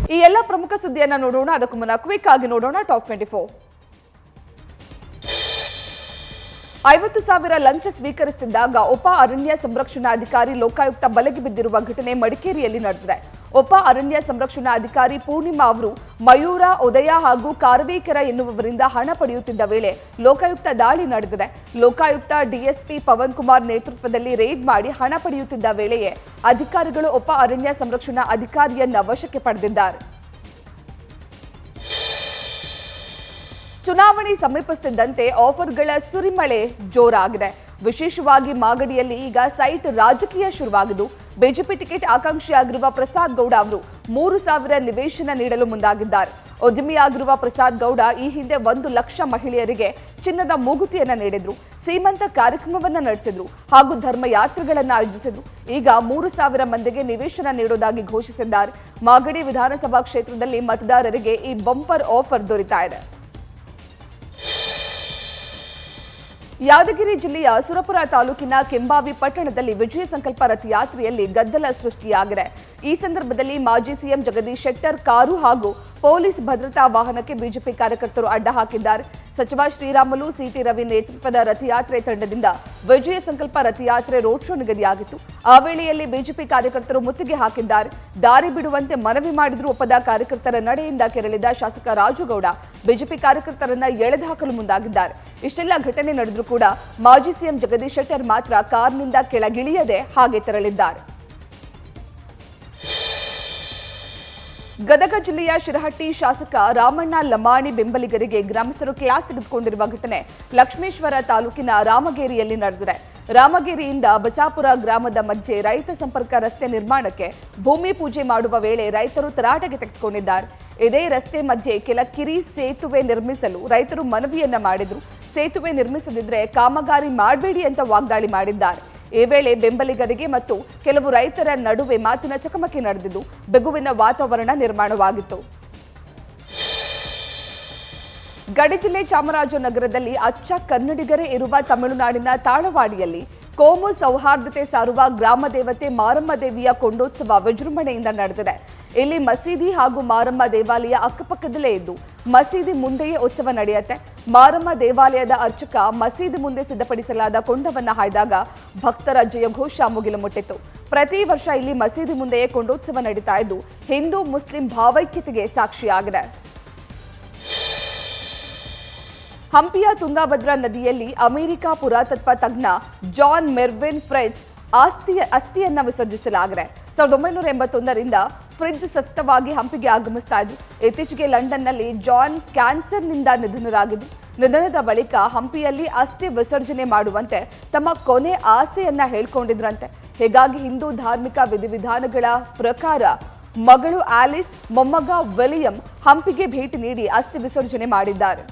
ಈ ಎಲ್ಲ ಪ್ರಮುಖ ಸುದ್ದಿಯನ್ನ ನೋಡೋಣ ಅದಕ್ಕೂ ಮುನ್ನ ಕ್ವಿಕ್ ಆಗಿ ನೋಡೋಣ ಟಾಪ್ ಟ್ವೆಂಟಿ ಫೋರ್ ಐವತ್ತು ಸಾವಿರ ಲಂಚ ಸ್ವೀಕರಿಸುತ್ತಿದ್ದಾಗ ಉಪ ಅರಣ್ಯ ಸಂರಕ್ಷಣಾಧಿಕಾರಿ ಲೋಕಾಯುಕ್ತ ಬಲೆಗೆ ಬಿದ್ದಿರುವ ಘಟನೆ ಮಡಿಕೇರಿಯಲ್ಲಿ ನಡೆದಿದೆ ಉಪ ಅರಣ್ಯ ಸಂರಕ್ಷಣಾ ಅಧಿಕಾರಿ ಪೂರ್ಣಿಮಾ ಅವರು ಮಯೂರ ಉದಯ ಹಾಗೂ ಕಾರ್ವೇಕರ ಎನ್ನುವವರಿಂದ ಹಣ ಪಡೆಯುತ್ತಿದ್ದ ವೇಳೆ ಲೋಕಾಯುಕ್ತ ದಾಳಿ ನಡೆದಿದೆ ಲೋಕಾಯುಕ್ತ ಡಿಎಸ್ಪಿ ಪವನ್ ಕುಮಾರ್ ನೇತೃತ್ವದಲ್ಲಿ ರೇಡ್ ಮಾಡಿ ಹಣ ಪಡೆಯುತ್ತಿದ್ದ ವೇಳೆಯೇ ಅಧಿಕಾರಿಗಳು ಉಪ ಅರಣ್ಯ ಸಂರಕ್ಷಣಾ ಅಧಿಕಾರಿಯನ್ನ ವಶಕ್ಕೆ ಪಡೆದಿದ್ದಾರೆ ಚುನಾವಣೆ ಸಮೀಪಿಸುತ್ತಿದ್ದಂತೆ ಆಫರ್ಗಳ ಸುರಿಮಳೆ ಜೋರಾಗಿದೆ ವಿಶೇಷವಾಗಿ ಮಾಗಡಿಯಲ್ಲಿ ಈಗ ಸೈಟ್ ರಾಜಕೀಯ ಶುರುವಾಗಿದ್ದು ಬಿಜೆಪಿ ಟಿಕೆಟ್ ಆಕಾಂಕ್ಷಿಯಾಗಿರುವ ಪ್ರಸಾದ್ ಗೌಡ ಅವರು ಮೂರು ಸಾವಿರ ನಿವೇಶನ ನೀಡಲು ಮುಂದಾಗಿದ್ದಾರೆ ಉದ್ಯಮಿಯಾಗಿರುವ ಪ್ರಸಾದ್ ಗೌಡ ಈ ಹಿಂದೆ ಒಂದು ಲಕ್ಷ ಮಹಿಳೆಯರಿಗೆ ಚಿನ್ನದ ಮೂಗುತಿಯನ್ನ ನೀಡಿದ್ರು ಸೀಮಂತ ಕಾರ್ಯಕ್ರಮವನ್ನ ನಡೆಸಿದ್ರು ಹಾಗೂ ಧರ್ಮಯಾತ್ರೆಗಳನ್ನ ಆಯೋಜಿಸಿದ್ರು ಈಗ ಮೂರು ಸಾವಿರ ಮಂದಿಗೆ ನಿವೇಶನ ನೀಡೋದಾಗಿ ಘೋಷಿಸಿದ್ದಾರೆ ಮಾಗಡಿ ವಿಧಾನಸಭಾ ಕ್ಷೇತ್ರದಲ್ಲಿ ಮತದಾರರಿಗೆ ಈ ಬಂಪರ್ ಆಫರ್ ದೊರೀತಾ ಇದೆ ಯಾದಗಿರಿ ಜಿಲ್ಲೆಯ ಸುರಪುರ ತಾಲೂಕಿನ ಕೆಂಬಾವಿ ಪಟ್ಟಣದಲ್ಲಿ ವಿಜಯ ಸಂಕಲ್ಪ ರಥಯಾತ್ರೆಯಲ್ಲಿ ಗದ್ದಲ ಸೃಷ್ಟಿಯಾಗಿದೆ ಈ ಸಂದರ್ಭದಲ್ಲಿ ಮಾಜಿ ಸಿಎಂ ಜಗದೀಶ್ ಶೆಟ್ಟರ್ ಕಾರು ಹಾಗೂ ಪೊಲೀಸ್ ಭದ್ರತಾ ವಾಹನಕ್ಕೆ ಬಿಜೆಪಿ ಕಾರ್ಯಕರ್ತರು ಅಡ್ಡ ಹಾಕಿದ್ದಾರೆ ಸಚಿವ ಶ್ರೀರಾಮುಲು ಸಿಟಿ ರವಿ ನೇತೃತ್ವದ ರಥಯಾತ್ರೆ ತಂಡದಿಂದ ವಿಜಯ ಸಂಕಲ್ಪ ರಥಯಾತ್ರೆ ರೋಡ್ ಶೋ ನಿಗದಿಯಾಗಿತ್ತು ಆ ವೇಳೆಯಲ್ಲಿ ಬಿಜೆಪಿ ಕಾರ್ಯಕರ್ತರು ಮುತ್ತಿಗೆ ಹಾಕಿದ್ದಾರೆ ದಾರಿ ಬಿಡುವಂತೆ ಮನವಿ ಮಾಡಿದ್ರು ಒಪ್ಪದ ಕಾರ್ಯಕರ್ತರ ನಡೆಯಿಂದ ಕೆರಳಿದ ಶಾಸಕ ರಾಜುಗೌಡ ಬಿಜೆಪಿ ಕಾರ್ಯಕರ್ತರನ್ನ ಎಳೆದುಹಾಕಲು ಮುಂದಾಗಿದ್ದಾರೆ ಇಷ್ಟೆಲ್ಲ ಘಟನೆ ನಡೆದರೂ ಕೂಡ ಮಾಜಿ ಸಿಎಂ ಜಗದೀಶ್ ಶೆಟ್ಟರ್ ಮಾತ್ರ ಕಾರ್ನಿಂದ ಕೆಳಗಿಳಿಯದೆ ಹಾಗೆ ತೆರಳಿದ್ದಾರೆ ಗದಗ ಜಿಲ್ಲೆಯ ಶಿರಹಟ್ಟಿ ಶಾಸಕ ರಾಮಣ್ಣ ಲಮಾಣಿ ಬೆಂಬಲಿಗರಿಗೆ ಗ್ರಾಮಸ್ಥರು ಕ್ಲಾಸ್ ತೆಗೆದುಕೊಂಡಿರುವ ಘಟನೆ ಲಕ್ಷ್ಮೇಶ್ವರ ತಾಲೂಕಿನ ರಾಮಗೇರಿಯಲ್ಲಿ ನಡೆದಿದೆ ರಾಮಗೇರಿಯಿಂದ ಬಸಾಪುರ ಗ್ರಾಮದ ಮಧ್ಯೆ ರೈತ ಸಂಪರ್ಕ ರಸ್ತೆ ನಿರ್ಮಾಣಕ್ಕೆ ಭೂಮಿ ಪೂಜೆ ಮಾಡುವ ವೇಳೆ ರೈತರು ತರಾಟೆಗೆ ತೆಗೆದುಕೊಂಡಿದ್ದಾರೆ ಇದೇ ರಸ್ತೆ ಮಧ್ಯೆ ಕೆಲ ಕಿರಿ ಸೇತುವೆ ನಿರ್ಮಿಸಲು ರೈತರು ಮನವಿಯನ್ನ ಮಾಡಿದ್ರು ಸೇತುವೆ ನಿರ್ಮಿಸದಿದ್ರೆ ಕಾಮಗಾರಿ ಮಾಡಬೇಡಿ ಅಂತ ವಾಗ್ದಾಳಿ ಮಾಡಿದ್ದಾರೆ ಈ ವೇಳೆ ಬೆಂಬಲಿಗರಿಗೆ ಮತ್ತು ಕೆಲವು ರೈತರ ನಡುವೆ ಮಾತಿನ ಚಕಮಕಿ ನಡೆದಿದ್ದು ಬೆಗುವಿನ ವಾತಾವರಣ ನಿರ್ಮಾಣವಾಗಿತ್ತು ಗಡಿ ಜಿಲ್ಲೆ ಚಾಮರಾಜನಗರದಲ್ಲಿ ಅಚ್ಚ ಕನ್ನಡಿಗರೇ ಇರುವ ತಮಿಳುನಾಡಿನ ತಾಳವಾಡಿಯಲ್ಲಿ ಕೋಮು ಸೌಹಾರ್ದತೆ ಸಾರುವ ಗ್ರಾಮ ದೇವತೆ ಮಾರಮ್ಮ ದೇವಿಯ ಕೊಂಡೋತ್ಸವ ವಿಜೃಂಭಣೆಯಿಂದ ನಡೆದಿದೆ ಇಲ್ಲಿ ಮಸೀದಿ ಹಾಗೂ ಮಾರಮ್ಮ ದೇವಾಲಯ ಅಕ್ಕಪಕ್ಕದಲ್ಲೇ ಇದ್ದು ಮಸೀದಿ ಮುಂದೆಯೇ ಉತ್ಸವ ನಡೆಯುತ್ತೆ ಮಾರಮ್ಮ ದೇವಾಲಯದ ಅರ್ಚಕ ಮಸೀದಿ ಮುಂದೆ ಸಿದ್ಧಪಡಿಸಲಾದ ಕೊಂಡವನ್ನ ಹಾಯ್ದಾಗ ಭಕ್ತರ ಜಯಘೋಷ ಮುಗಿಲು ಮುಟ್ಟಿತ್ತು ಪ್ರತಿ ವರ್ಷ ಇಲ್ಲಿ ಮಸೀದಿ ಮುಂದೆಯೇ ಕೊಂಡೋತ್ಸವ ನಡೀತಾ ಇದ್ದು ಹಿಂದೂ ಮುಸ್ಲಿಂ ಭಾವೈಕ್ಯತೆಗೆ ಸಾಕ್ಷಿಯಾಗಿದೆ ಹಂಪಿಯ ತುಂಗಾಭದ್ರಾ ನದಿಯಲ್ಲಿ ಅಮೆರಿಕ ಪುರಾತತ್ವ ತಜ್ಞ ಜಾನ್ ಮೆರ್ವಿನ್ ಫ್ರೆಡ್ಸ್ ಆಸ್ತಿಯ ಅಸ್ಥಿಯನ್ನ ವಿಸರ್ಜಿಸಲಾಗಿದೆ ಸಾವಿರದ ಒಂಬೈನೂರ ಎಂಬತ್ತೊಂದರಿಂದ ಫ್ರಿಡ್ಜ್ ಸತತವಾಗಿ ಹಂಪಿಗೆ ಆಗಮಿಸ್ತಾ ಇದ್ರು ಇತ್ತೀಚೆಗೆ ಲಂಡನ್ನಲ್ಲಿ ಜಾನ್ ಕ್ಯಾನ್ಸರ್ನಿಂದ ನಿಧನರಾಗಿದ್ದು ನಿಧನದ ಬಳಿಕ ಹಂಪಿಯಲ್ಲಿ ಅಸ್ಥಿ ವಿಸರ್ಜನೆ ಮಾಡುವಂತೆ ತಮ್ಮ ಕೊನೆ ಆಸೆಯನ್ನ ಹೇಳ್ಕೊಂಡಿದ್ರಂತೆ ಹೀಗಾಗಿ ಹಿಂದೂ ಧಾರ್ಮಿಕ ವಿಧಿವಿಧಾನಗಳ ಪ್ರಕಾರ ಮಗಳು ಆಲಿಸ್ ಮೊಮ್ಮಗ ವಿಲಿಯಂ ಹಂಪಿಗೆ ಭೇಟಿ ನೀಡಿ ಅಸ್ಥಿ ವಿಸರ್ಜನೆ ಮಾಡಿದ್ದಾರೆ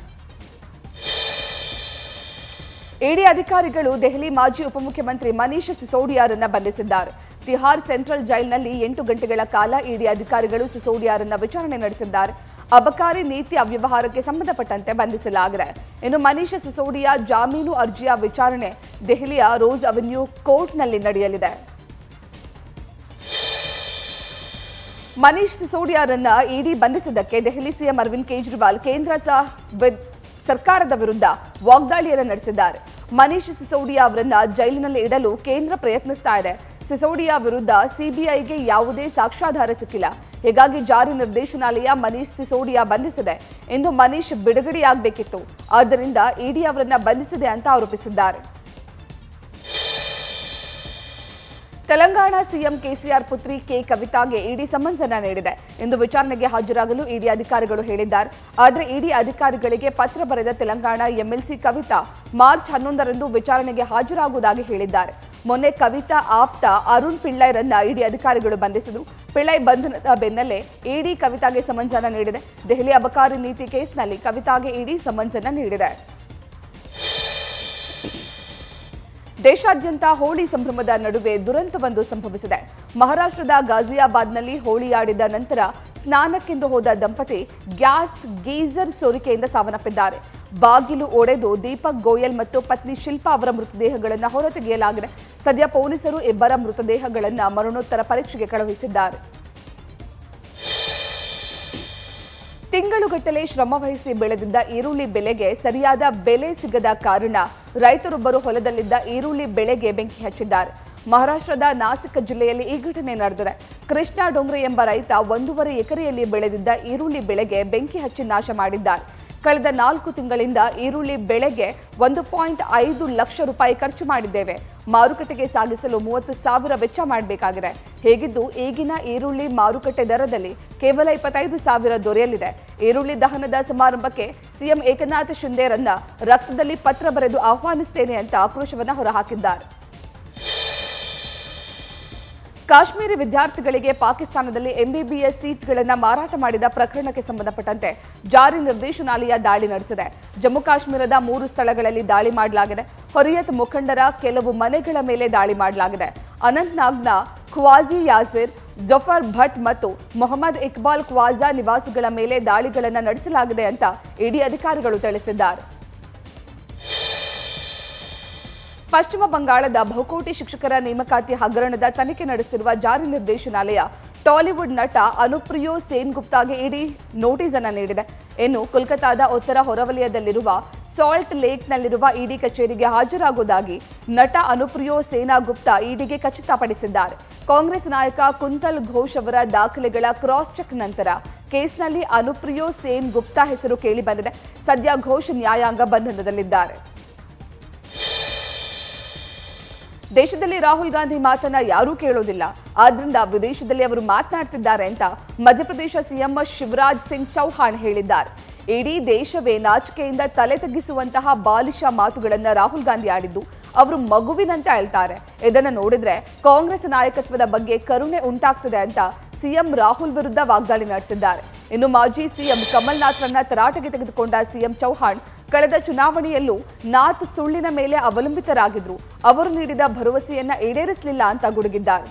ಇಡಿ ಅಧಿಕಾರಿಗಳು ದೆಹಲಿ ಮಾಜಿ ಉಪಮುಖ್ಯಮಂತ್ರಿ ಮನೀಶ್ ಸಿಸೋಡಿಯಾರನ್ನ ಬಂಧಿಸಿದ್ದಾರೆ ತಿಹಾರ್ ಸೆಂಟ್ರಲ್ ಜೈಲ್ನಲ್ಲಿ ಎಂಟು ಗಂಟೆಗಳ ಕಾಲ ಇಡಿ ಅಧಿಕಾರಿಗಳು ಸಿಸೋಡಿಯಾರನ್ನ ವಿಚಾರಣೆ ನಡೆಸಿದ್ದಾರೆ ಅಬಕಾರಿ ನೀತಿ ಅವ್ಯವಹಾರಕ್ಕೆ ಸಂಬಂಧಪಟ್ಟಂತೆ ಬಂಧಿಸಲಾಗಿದೆ ಇನ್ನು ಮನೀಶ್ ಸಿಸೋಡಿಯಾ ಜಾಮೀನು ಅರ್ಜಿಯ ವಿಚಾರಣೆ ದೆಹಲಿಯ ರೋಸ್ ಅವೆನ್ಯೂ ಕೋರ್ಟ್ನಲ್ಲಿ ನಡೆಯಲಿದೆ ಮನೀಶ್ ಸಿಸೋಡಿಯಾರನ್ನ ಇಡಿ ಬಂಧಿಸಿದ್ದಕ್ಕೆ ದೆಹಲಿ ಸಿಎಂ ಅರವಿಂದ್ ಕೇಜ್ರಿವಾಲ್ ಕೇಂದ್ರ ಸ- ವಿ- ಸರ್ಕಾರದ ವಿರುದ್ಧ ವಾಗ್ದಾಳಿಯನ್ನು ನಡೆಸಿದ್ದಾರೆ ಮನೀಶ್ ಸಿಸೋಡಿಯಾ ಅವರನ್ನ ಜೈಲಿನಲ್ಲಿ ಇಡಲು ಕೇಂದ್ರ ಪ್ರಯತ್ನಿಸ್ತಾ ಇದೆ ಸಿಸೋಡಿಯಾ ವಿರುದ್ಧ ಸಿಬಿಐಗೆ ಯಾವುದೇ ಸಾಕ್ಷ್ಯಾಧಾರ ಸಿಕ್ಕಿಲ್ಲ ಹೀಗಾಗಿ ಜಾರಿ ನಿರ್ದೇಶನಾಲಯ ಮನೀಶ್ ಸಿಸೋಡಿಯಾ ಬಂಧಿಸಿದೆ ಇಂದು ಮನೀಶ್ ಬಿಡುಗಡೆಯಾಗಬೇಕಿತ್ತು ಆದ್ದರಿಂದ ಇಡಿ ಅವರನ್ನ ಬಂಧಿಸಿದೆ ಅಂತ ಆರೋಪಿಸಿದ್ದಾರೆ ತೆಲಂಗಾಣ ಸಿಎಂ ಕೆಸಿಆರ್ ಪುತ್ರಿ ಕೆ ಕವಿತಾಗೆ ಇಡಿ ಸಮನ್ಸ್ ಅನ್ನ ನೀಡಿದೆ ಇಂದು ವಿಚಾರಣೆಗೆ ಹಾಜರಾಗಲು ಇಡಿ ಅಧಿಕಾರಿಗಳು ಹೇಳಿದ್ದಾರೆ ಆದರೆ ಇಡಿ ಅಧಿಕಾರಿಗಳಿಗೆ ಪತ್ರ ಬರೆದ ತೆಲಂಗಾಣ ಎಂಎಲ್ಸಿ ಕವಿತಾ ಮಾರ್ಚ್ ಹನ್ನೊಂದರಂದು ವಿಚಾರಣೆಗೆ ಹಾಜರಾಗುವುದಾಗಿ ಹೇಳಿದ್ದಾರೆ ಮೊನ್ನೆ ಕವಿತಾ ಆಪ್ತ ಅರುಣ್ ಪಿಳ್ಳೈರನ್ನ ಇಡಿ ಅಧಿಕಾರಿಗಳು ಬಂಧಿಸಿದರು ಪಿಳ್ಳೈ ಬಂಧನದ ಬೆನ್ನಲ್ಲೇ ಇಡಿ ಕವಿತಾಗೆ ಸಮನ್ಸ್ ಅನ್ನ ನೀಡಿದೆ ದೆಹಲಿ ಅಬಕಾರಿ ನೀತಿ ಕೇಸ್ನಲ್ಲಿ ಕವಿತಾಗೆ ಇಡಿ ಸಮನ್ಸ್ ಅನ್ನ ನೀಡಿದೆ ದೇಶಾದ್ಯಂತ ಹೋಳಿ ಸಂಭ್ರಮದ ನಡುವೆ ದುರಂತವೊಂದು ಸಂಭವಿಸಿದೆ ಮಹಾರಾಷ್ಟ್ರದ ಗಾಜಿಯಾಬಾದ್ನಲ್ಲಿ ಹೋಳಿ ಆಡಿದ ನಂತರ ಸ್ನಾನಕ್ಕೆಂದು ಹೋದ ದಂಪತಿ ಗ್ಯಾಸ್ ಗೀಸರ್ ಸೋರಿಕೆಯಿಂದ ಸಾವನ್ನಪ್ಪಿದ್ದಾರೆ ಬಾಗಿಲು ಒಡೆದು ದೀಪಕ್ ಗೋಯಲ್ ಮತ್ತು ಪತ್ನಿ ಶಿಲ್ಪಾ ಅವರ ಮೃತದೇಹಗಳನ್ನು ಹೊರತೆಗೆಯಲಾಗಿದೆ ಸದ್ಯ ಪೊಲೀಸರು ಇಬ್ಬರ ಮೃತದೇಹಗಳನ್ನು ಮರಣೋತ್ತರ ಪರೀಕ್ಷೆಗೆ ಕಳುಹಿಸಿದ್ದಾರೆ ತಿಂಗಳುಗಟ್ಟಲೆ ಶ್ರಮವಹಿಸಿ ಬೆಳೆದಿದ್ದ ಈರುಳ್ಳಿ ಬೆಳೆಗೆ ಸರಿಯಾದ ಬೆಲೆ ಸಿಗದ ಕಾರಣ ರೈತರೊಬ್ಬರು ಹೊಲದಲ್ಲಿದ್ದ ಈರುಳ್ಳಿ ಬೆಳೆಗೆ ಬೆಂಕಿ ಹಚ್ಚಿದ್ದಾರೆ ಮಹಾರಾಷ್ಟ್ರದ ನಾಸಿಕ್ ಜಿಲ್ಲೆಯಲ್ಲಿ ಈ ಘಟನೆ ನಡೆದಿದೆ ಕೃಷ್ಣ ಡೋಂಗ್ರೆ ಎಂಬ ರೈತ ಒಂದೂವರೆ ಎಕರೆಯಲ್ಲಿ ಬೆಳೆದಿದ್ದ ಈರುಳ್ಳಿ ಬೆಳೆಗೆ ಬೆಂಕಿ ಹಚ್ಚಿ ನಾಶ ಮಾಡಿದ್ದಾರೆ ಕಳೆದ ನಾಲ್ಕು ತಿಂಗಳಿಂದ ಈರುಳ್ಳಿ ಬೆಳೆಗೆ ಒಂದು ಪಾಯಿಂಟ್ ಐದು ಲಕ್ಷ ರೂಪಾಯಿ ಖರ್ಚು ಮಾಡಿದ್ದೇವೆ ಮಾರುಕಟ್ಟೆಗೆ ಸಾಗಿಸಲು ಮೂವತ್ತು ಸಾವಿರ ವೆಚ್ಚ ಮಾಡಬೇಕಾಗಿದೆ ಹೇಗಿದ್ದು ಈಗಿನ ಈರುಳ್ಳಿ ಮಾರುಕಟ್ಟೆ ದರದಲ್ಲಿ ಕೇವಲ ಇಪ್ಪತ್ತೈದು ಸಾವಿರ ದೊರೆಯಲಿದೆ ಈರುಳ್ಳಿ ದಹನದ ಸಮಾರಂಭಕ್ಕೆ ಸಿಎಂ ಏಕನಾಥ್ ಶಿಂದೇರನ್ನ ರಕ್ತದಲ್ಲಿ ಪತ್ರ ಬರೆದು ಆಹ್ವಾನಿಸ್ತೇನೆ ಅಂತ ಆಕ್ರೋಶವನ್ನ ಹೊರಹಾಕಿದ್ದಾರೆ ಕಾಶ್ಮೀರಿ ವಿದ್ಯಾರ್ಥಿಗಳಿಗೆ ಪಾಕಿಸ್ತಾನದಲ್ಲಿ ಎಂಬಿಬಿಎಸ್ ಸೀಟ್ಗಳನ್ನು ಮಾರಾಟ ಮಾಡಿದ ಪ್ರಕರಣಕ್ಕೆ ಸಂಬಂಧಪಟ್ಟಂತೆ ಜಾರಿ ನಿರ್ದೇಶನಾಲಯ ದಾಳಿ ನಡೆಸಿದೆ ಜಮ್ಮು ಕಾಶ್ಮೀರದ ಮೂರು ಸ್ಥಳಗಳಲ್ಲಿ ದಾಳಿ ಮಾಡಲಾಗಿದೆ ಹೊರಿಯತ್ ಮುಖಂಡರ ಕೆಲವು ಮನೆಗಳ ಮೇಲೆ ದಾಳಿ ಮಾಡಲಾಗಿದೆ ಅನಂತ್ನಾಗ್ನ ಖ್ವಾಜಿ ಯಾಸಿರ್ ಜಫರ್ ಭಟ್ ಮತ್ತು ಮೊಹಮ್ಮದ್ ಇಕ್ಬಾಲ್ ಖ್ವಾಜಾ ನಿವಾಸಿಗಳ ಮೇಲೆ ದಾಳಿಗಳನ್ನು ನಡೆಸಲಾಗಿದೆ ಅಂತ ಇಡಿ ಅಧಿಕಾರಿಗಳು ತಿಳಿಸಿದ್ದಾರೆ ಪಶ್ಚಿಮ ಬಂಗಾಳದ ಬಹುಕೋಟಿ ಶಿಕ್ಷಕರ ನೇಮಕಾತಿ ಹಗರಣದ ತನಿಖೆ ನಡೆಸುತ್ತಿರುವ ಜಾರಿ ನಿರ್ದೇಶನಾಲಯ ಟಾಲಿವುಡ್ ನಟ ಅನುಪ್ರಿಯೋ ಸೇನ್ ಗುಪ್ತಾಗೆ ಇಡಿ ನೋಟಿಸ್ ಅನ್ನು ನೀಡಿದೆ ಇನ್ನು ಕೋಲ್ಕತಾದ ಉತ್ತರ ಹೊರವಲಯದಲ್ಲಿರುವ ಸಾಲ್ಟ್ ಲೇಕ್ನಲ್ಲಿರುವ ಇಡಿ ಕಚೇರಿಗೆ ಹಾಜರಾಗುವುದಾಗಿ ನಟ ಅನುಪ್ರಿಯೋ ಸೇನಾ ಗುಪ್ತಾ ಇಡಿಗೆ ಖಚಿತಪಡಿಸಿದ್ದಾರೆ ಕಾಂಗ್ರೆಸ್ ನಾಯಕ ಕುಂತಲ್ ಘೋಷ್ ಅವರ ದಾಖಲೆಗಳ ಕ್ರಾಸ್ ಚೆಕ್ ನಂತರ ಕೇಸ್ನಲ್ಲಿ ಅನುಪ್ರಿಯೋ ಸೇನ್ ಗುಪ್ತಾ ಹೆಸರು ಕೇಳಿಬಂದಿದೆ ಸದ್ಯ ಘೋಷ್ ನ್ಯಾಯಾಂಗ ಬಂಧನದಲ್ಲಿದ್ದಾರೆ ದೇಶದಲ್ಲಿ ರಾಹುಲ್ ಗಾಂಧಿ ಮಾತನ್ನ ಯಾರೂ ಕೇಳೋದಿಲ್ಲ ಆದ್ರಿಂದ ವಿದೇಶದಲ್ಲಿ ಅವರು ಮಾತನಾಡ್ತಿದ್ದಾರೆ ಅಂತ ಮಧ್ಯಪ್ರದೇಶ ಸಿಎಂ ಶಿವರಾಜ್ ಸಿಂಗ್ ಚೌಹಾಣ್ ಹೇಳಿದ್ದಾರೆ ಇಡೀ ದೇಶವೇ ನಾಚಿಕೆಯಿಂದ ತಲೆ ತಗ್ಗಿಸುವಂತಹ ಬಾಲಿಶ ಮಾತುಗಳನ್ನ ರಾಹುಲ್ ಗಾಂಧಿ ಆಡಿದ್ದು ಅವರು ಮಗುವಿನಂತೆ ಹೇಳ್ತಾರೆ ಇದನ್ನ ನೋಡಿದ್ರೆ ಕಾಂಗ್ರೆಸ್ ನಾಯಕತ್ವದ ಬಗ್ಗೆ ಕರುಣೆ ಉಂಟಾಗ್ತದೆ ಅಂತ ಸಿಎಂ ರಾಹುಲ್ ವಿರುದ್ಧ ವಾಗ್ದಾಳಿ ನಡೆಸಿದ್ದಾರೆ ಇನ್ನು ಮಾಜಿ ಸಿಎಂ ಕಮಲ್ನಾಥ್ರನ್ನ ತರಾಟೆಗೆ ತೆಗೆದುಕೊಂಡ ಸಿಎಂ ಚೌಹಾಣ್ ಕಳೆದ ಚುನಾವಣೆಯಲ್ಲೂ ನಾಥ್ ಸುಳ್ಳಿನ ಮೇಲೆ ಅವಲಂಬಿತರಾಗಿದ್ರು ಅವರು ನೀಡಿದ ಭರವಸೆಯನ್ನ ಈಡೇರಿಸಲಿಲ್ಲ ಅಂತ ಗುಡುಗಿದ್ದಾರೆ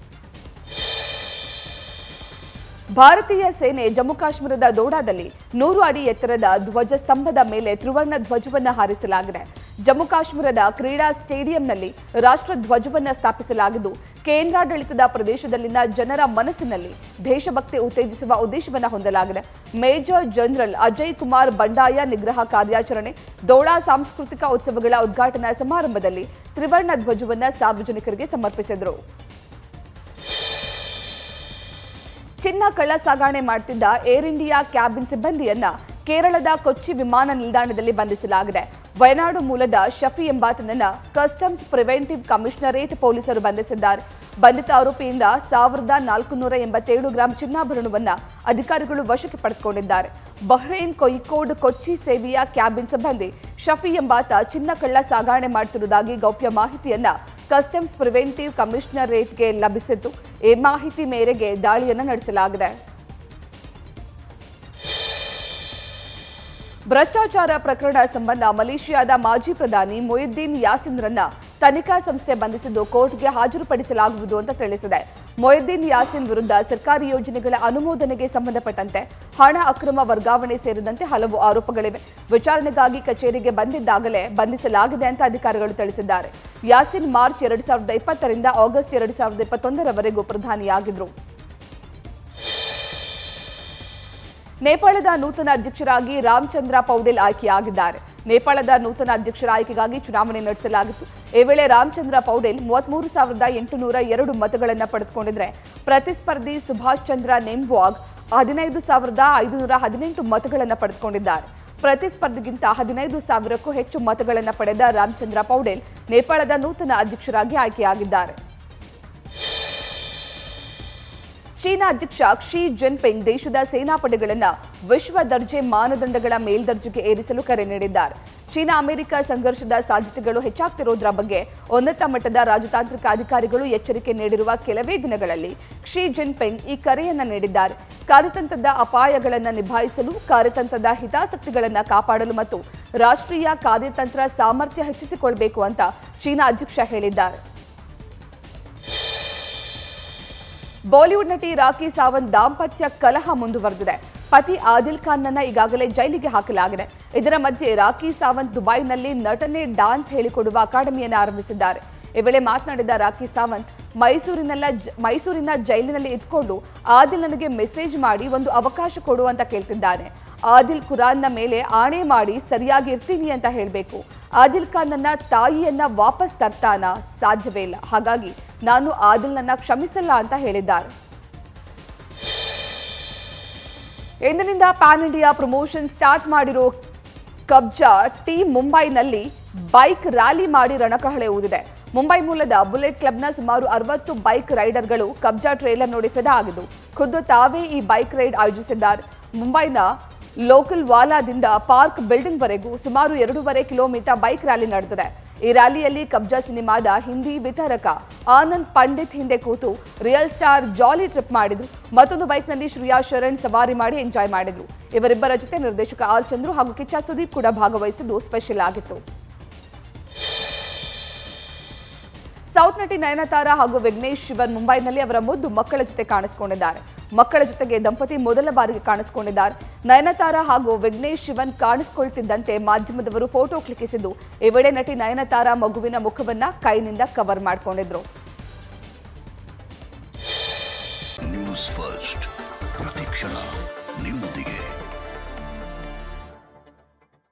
ಭಾರತೀಯ ಸೇನೆ ಜಮ್ಮು ಕಾಶ್ಮೀರದ ದೋಡಾದಲ್ಲಿ ನೂರು ಅಡಿ ಎತ್ತರದ ಧ್ವಜ ಸ್ತಂಭದ ಮೇಲೆ ತ್ರಿವರ್ಣ ಧ್ವಜವನ್ನ ಹಾರಿಸಲಾಗಿದೆ ಜಮ್ಮು ಕಾಶ್ಮೀರದ ಕ್ರೀಡಾ ಸ್ಟೇಡಿಯಂನಲ್ಲಿ ರಾಷ್ಟ್ರ ಧ್ವಜವನ್ನ ಸ್ಥಾಪಿಸಲಾಗಿದ್ದು ಕೇಂದ್ರಾಡಳಿತದ ಪ್ರದೇಶದಲ್ಲಿನ ಜನರ ಮನಸ್ಸಿನಲ್ಲಿ ದೇಶಭಕ್ತಿ ಉತ್ತೇಜಿಸುವ ಉದ್ದೇಶವನ್ನ ಹೊಂದಲಾಗಿದೆ ಮೇಜರ್ ಜನರಲ್ ಅಜಯ್ ಕುಮಾರ್ ಬಂಡಾಯ ನಿಗ್ರಹ ಕಾರ್ಯಾಚರಣೆ ದೋಡಾ ಸಾಂಸ್ಕೃತಿಕ ಉತ್ಸವಗಳ ಉದ್ಘಾಟನಾ ಸಮಾರಂಭದಲ್ಲಿ ತ್ರಿವರ್ಣ ಧ್ವಜವನ್ನ ಸಾರ್ವಜನಿಕರಿಗೆ ಸಮರ್ಪಿಸಿದರು ಚಿನ್ನ ಕಳ್ಳ ಸಾಗಣೆ ಮಾಡ್ತಿದ್ದ ಏರ್ ಇಂಡಿಯಾ ಕ್ಯಾಬಿನ್ ಸಿಬ್ಬಂದಿಯನ್ನ ಕೇರಳದ ಕೊಚ್ಚಿ ವಿಮಾನ ನಿಲ್ದಾಣದಲ್ಲಿ ಬಂಧಿಸಲಾಗಿದೆ ವಯನಾಡು ಮೂಲದ ಶಫಿ ಎಂಬಾತನನ್ನ ಕಸ್ಟಮ್ಸ್ ಪ್ರಿವೆಂಟಿವ್ ಕಮಿಷನರೇಟ್ ಪೊಲೀಸರು ಬಂಧಿಸಿದ್ದಾರೆ ಬಂಧಿತ ಆರೋಪಿಯಿಂದ ಸಾವಿರದ ನಾಲ್ಕುನೂರ ಎಂಬತ್ತೇಳು ಗ್ರಾಂ ಚಿನ್ನಾಭರಣವನ್ನ ಅಧಿಕಾರಿಗಳು ವಶಕ್ಕೆ ಪಡೆದುಕೊಂಡಿದ್ದಾರೆ ಬಹ್ರೇನ್ ಕೊಯ್ಕೋಡ್ ಕೊಚ್ಚಿ ಸೇವೆಯ ಕ್ಯಾಬಿನ್ ಸಿಬ್ಬಂದಿ ಶಫಿ ಎಂಬಾತ ಚಿನ್ನ ಕಳ್ಳ ಸಾಗಣೆ ಮಾಡುತ್ತಿರುವುದಾಗಿ ಗೌಪ್ಯ ಮಾಹಿತಿಯನ್ನ ಕಸ್ಟಮ್ಸ್ ಪ್ರಿವೆಂಟಿವ್ ಕಮಿಷನರೇಟ್ಗೆ ಲಭಿಸಿತ್ತು ಈ ಮಾಹಿತಿ ಮೇರೆಗೆ ದಾಳಿಯನ್ನು ನಡೆಸಲಾಗಿದೆ ಭ್ರಷ್ಟಾಚಾರ ಪ್ರಕರಣ ಸಂಬಂಧ ಮಲೇಷಿಯಾದ ಮಾಜಿ ಪ್ರಧಾನಿ ಮೊಯಿದ್ದೀನ್ ಯಾಸಿನ್ರನ್ನ ತನಿಖಾ ಸಂಸ್ಥೆ ಬಂಧಿಸಿದ್ದು ಕೋರ್ಟ್ಗೆ ಹಾಜರುಪಡಿಸಲಾಗುವುದು ಅಂತ ತಿಳಿಸಿದೆ ಮೊಯಿದ್ದೀನ್ ಯಾಸಿನ್ ವಿರುದ್ಧ ಸರ್ಕಾರಿ ಯೋಜನೆಗಳ ಅನುಮೋದನೆಗೆ ಸಂಬಂಧಪಟ್ಟಂತೆ ಹಣ ಅಕ್ರಮ ವರ್ಗಾವಣೆ ಸೇರಿದಂತೆ ಹಲವು ಆರೋಪಗಳಿವೆ ವಿಚಾರಣೆಗಾಗಿ ಕಚೇರಿಗೆ ಬಂದಿದ್ದಾಗಲೇ ಬಂಧಿಸಲಾಗಿದೆ ಅಂತ ಅಧಿಕಾರಿಗಳು ತಿಳಿಸಿದ್ದಾರೆ ಯಾಸಿನ್ ಮಾರ್ಚ್ ಎರಡ್ ಸಾವಿರದ ಇಪ್ಪತ್ತರಿಂದ ಆಗಸ್ಟ್ ಎರಡ್ ಸಾವಿರದ ಇಪ್ಪತ್ತೊಂದರವರೆಗೂ ಪ್ರಧಾನಿಯಾಗಿದ್ರು ನೇಪಾಳದ ನೂತನ ಅಧ್ಯಕ್ಷರಾಗಿ ರಾಮಚಂದ್ರ ಪೌಡೆಲ್ ಆಯ್ಕೆಯಾಗಿದ್ದಾರೆ ನೇಪಾಳದ ನೂತನ ಅಧ್ಯಕ್ಷರ ಆಯ್ಕೆಗಾಗಿ ಚುನಾವಣೆ ನಡೆಸಲಾಗಿತ್ತು ಈ ವೇಳೆ ರಾಮಚಂದ್ರ ಪೌಡೆಲ್ ಮೂವತ್ಮೂರು ಸಾವಿರದ ಎಂಟುನೂರ ಎರಡು ಮತಗಳನ್ನು ಪಡೆದುಕೊಂಡಿದ್ರೆ ಪ್ರತಿಸ್ಪರ್ಧಿ ಸುಭಾಷ್ ಚಂದ್ರ ನೆಂಬ್ವಾಗ್ ಹದಿನೈದು ಸಾವಿರದ ಐದುನೂರ ಹದಿನೆಂಟು ಮತಗಳನ್ನು ಪಡೆದುಕೊಂಡಿದ್ದಾರೆ ಪ್ರತಿಸ್ಪರ್ಧಿಗಿಂತ ಹದಿನೈದು ಸಾವಿರಕ್ಕೂ ಹೆಚ್ಚು ಮತಗಳನ್ನು ಪಡೆದ ರಾಮಚಂದ್ರ ಪೌಡೆಲ್ ನೇಪಾಳದ ನೂತನ ಅಧ್ಯಕ್ಷರಾಗಿ ಆಯ್ಕೆಯಾಗಿದ್ದಾರೆ ಚೀನಾ ಅಧ್ಯಕ್ಷ ಕ್ಷಿ ಜಿನ್ಪಿಂಗ್ ದೇಶದ ಸೇನಾಪಡೆಗಳನ್ನ ವಿಶ್ವ ದರ್ಜೆ ಮಾನದಂಡಗಳ ಮೇಲ್ದರ್ಜೆಗೆ ಏರಿಸಲು ಕರೆ ನೀಡಿದ್ದಾರೆ ಚೀನಾ ಅಮೆರಿಕ ಸಂಘರ್ಷದ ಸಾಧ್ಯತೆಗಳು ಹೆಚ್ಚಾಗ್ತಿರೋದ್ರ ಬಗ್ಗೆ ಉನ್ನತ ಮಟ್ಟದ ರಾಜತಾಂತ್ರಿಕ ಅಧಿಕಾರಿಗಳು ಎಚ್ಚರಿಕೆ ನೀಡಿರುವ ಕೆಲವೇ ದಿನಗಳಲ್ಲಿ ಕ್ಷಿ ಜಿನ್ಪಿಂಗ್ ಈ ಕರೆಯನ್ನ ನೀಡಿದ್ದಾರೆ ಕಾರ್ಯತಂತ್ರದ ಅಪಾಯಗಳನ್ನು ನಿಭಾಯಿಸಲು ಕಾರ್ಯತಂತ್ರದ ಹಿತಾಸಕ್ತಿಗಳನ್ನು ಕಾಪಾಡಲು ಮತ್ತು ರಾಷ್ಟ್ರೀಯ ಕಾರ್ಯತಂತ್ರ ಸಾಮರ್ಥ್ಯ ಹೆಚ್ಚಿಸಿಕೊಳ್ಬೇಕು ಅಂತ ಚೀನಾ ಅಧ್ಯಕ್ಷ ಹೇಳಿದ್ದಾರೆ ಬಾಲಿವುಡ್ ನಟಿ ರಾಖಿ ಸಾವಂತ್ ದಾಂಪತ್ಯ ಕಲಹ ಮುಂದುವರೆದಿದೆ ಪತಿ ಆದಿಲ್ ಖಾನ್ನನ್ನ ಈಗಾಗಲೇ ಜೈಲಿಗೆ ಹಾಕಲಾಗಿದೆ ಇದರ ಮಧ್ಯೆ ರಾಖಿ ಸಾವಂತ್ ದುಬೈನಲ್ಲಿ ನಟನೆ ಡಾನ್ಸ್ ಹೇಳಿಕೊಡುವ ಅಕಾಡೆಮಿಯನ್ನು ಆರಂಭಿಸಿದ್ದಾರೆ ಈ ವೇಳೆ ಮಾತನಾಡಿದ ರಾಖಿ ಸಾವಂತ್ ಮೈಸೂರಿನೆಲ್ಲ ಜ- ಮೈಸೂರಿನ ಜೈಲಿನಲ್ಲಿ ಇದ್ಕೊಂಡು ಆದಿಲ್ ನನಗೆ ಮೆಸೇಜ್ ಮಾಡಿ ಒಂದು ಅವಕಾಶ ಕೊಡು ಅಂತ ಕೇಳ್ತಿದ್ದಾನೆ ಆದಿಲ್ ಕುರಾನ್ನ ಮೇಲೆ ಆಣೆ ಮಾಡಿ ಸರಿಯಾಗಿ ಇರ್ತೀನಿ ಅಂತ ಹೇಳಬೇಕು ಆದಿಲ್ ಖಾನ್ ನನ್ನ ತಾಯಿಯನ್ನ ವಾಪಸ್ ತರ್ತಾನ ಸಾಧ್ಯವೇ ಇಲ್ಲ ಹಾಗಾಗಿ ನಾನು ಆದಿಲ್ನನ್ನ ಕ್ಷಮಿಸಲ್ಲ ಅಂತ ಹೇಳಿದ್ದಾರೆ ಇಂದಿನಿಂದ ಪ್ಯಾನ್ ಇಂಡಿಯಾ ಪ್ರಮೋಷನ್ ಸ್ಟಾರ್ಟ್ ಮಾಡಿರೋ ಕಬ್ಜಾ ಟೀಮ್ ಮುಂಬೈನಲ್ಲಿ ಬೈಕ್ ರ್ಯಾಲಿ ಮಾಡಿ ರಣಕಹಳೆ ಊದಿದೆ ಮುಂಬೈ ಮೂಲದ ಬುಲೆಟ್ ಕ್ಲಬ್ನ ಸುಮಾರು ಅರವತ್ತು ಬೈಕ್ ರೈಡರ್ಗಳು ಕಬ್ಜಾ ಟ್ರೇಲರ್ ನೋಡಿ ಫಿದಾ ಆಗಿದ್ದು ಖುದ್ದು ತಾವೇ ಈ ಬೈಕ್ ರೈಡ್ ಆಯೋಜಿಸಿದ್ದಾರೆ ಮುಂಬೈನ ಲೋಕಲ್ ವಾಲಾದಿಂದ ಪಾರ್ಕ್ ಬಿಲ್ಡಿಂಗ್ ವರೆಗೂ ಸುಮಾರು ಎರಡೂವರೆ ಕಿಲೋಮೀಟರ್ ಬೈಕ್ ರ್ಯಾಲಿ ನಡೆದಿದೆ ಈ ರ್ಯಾಲಿಯಲ್ಲಿ ಕಬ್ಜಾ ಸಿನಿಮಾದ ಹಿಂದಿ ವಿತರಕ ಆನಂದ್ ಪಂಡಿತ್ ಹಿಂದೆ ಕೂತು ರಿಯಲ್ ಸ್ಟಾರ್ ಜಾಲಿ ಟ್ರಿಪ್ ಮಾಡಿದ್ರು ಮತ್ತೊಂದು ಬೈಕ್ನಲ್ಲಿ ಶ್ರೇಯಾ ಶರಣ್ ಸವಾರಿ ಮಾಡಿ ಎಂಜಾಯ್ ಮಾಡಿದ್ರು ಇವರಿಬ್ಬರ ಜೊತೆ ನಿರ್ದೇಶಕ ಆರ್ ಚಂದ್ರು ಹಾಗೂ ಕಿಚ್ಚ ಸುದೀಪ್ ಕೂಡ ಭಾಗವಹಿಸಿದ್ದು ಸ್ಪೆಷಲ್ ಆಗಿತ್ತು ಸೌತ್ ನಟಿ ನಯನತಾರ ಹಾಗೂ ವಿಘ್ನೇಶ್ ಶಿವನ್ ಮುಂಬೈನಲ್ಲಿ ಅವರ ಮುದ್ದು ಮಕ್ಕಳ ಜೊತೆ ಕಾಣಿಸಿಕೊಂಡಿದ್ದಾರೆ ಮಕ್ಕಳ ಜೊತೆಗೆ ದಂಪತಿ ಮೊದಲ ಬಾರಿಗೆ ಕಾಣಿಸಿಕೊಂಡಿದ್ದಾರೆ ನಯನತಾರ ಹಾಗೂ ವಿಘ್ನೇಶ್ ಶಿವನ್ ಕಾಣಿಸಿಕೊಳ್ತಿದ್ದಂತೆ ಮಾಧ್ಯಮದವರು ಫೋಟೋ ಕ್ಲಿಕ್ಕಿಸಿದ್ದು ಈ ವೇಳೆ ನಟಿ ನಯನತಾರ ಮಗುವಿನ ಮುಖವನ್ನ ಕೈನಿಂದ ಕವರ್ ಮಾಡಿಕೊಂಡಿದ್ರು ನ್ಯೂಸ್ ಫಸ್ಟ್ ಪ್ರತಿಕ್ಷಣ ನಿಮ್ಮೊಂದಿಗೆ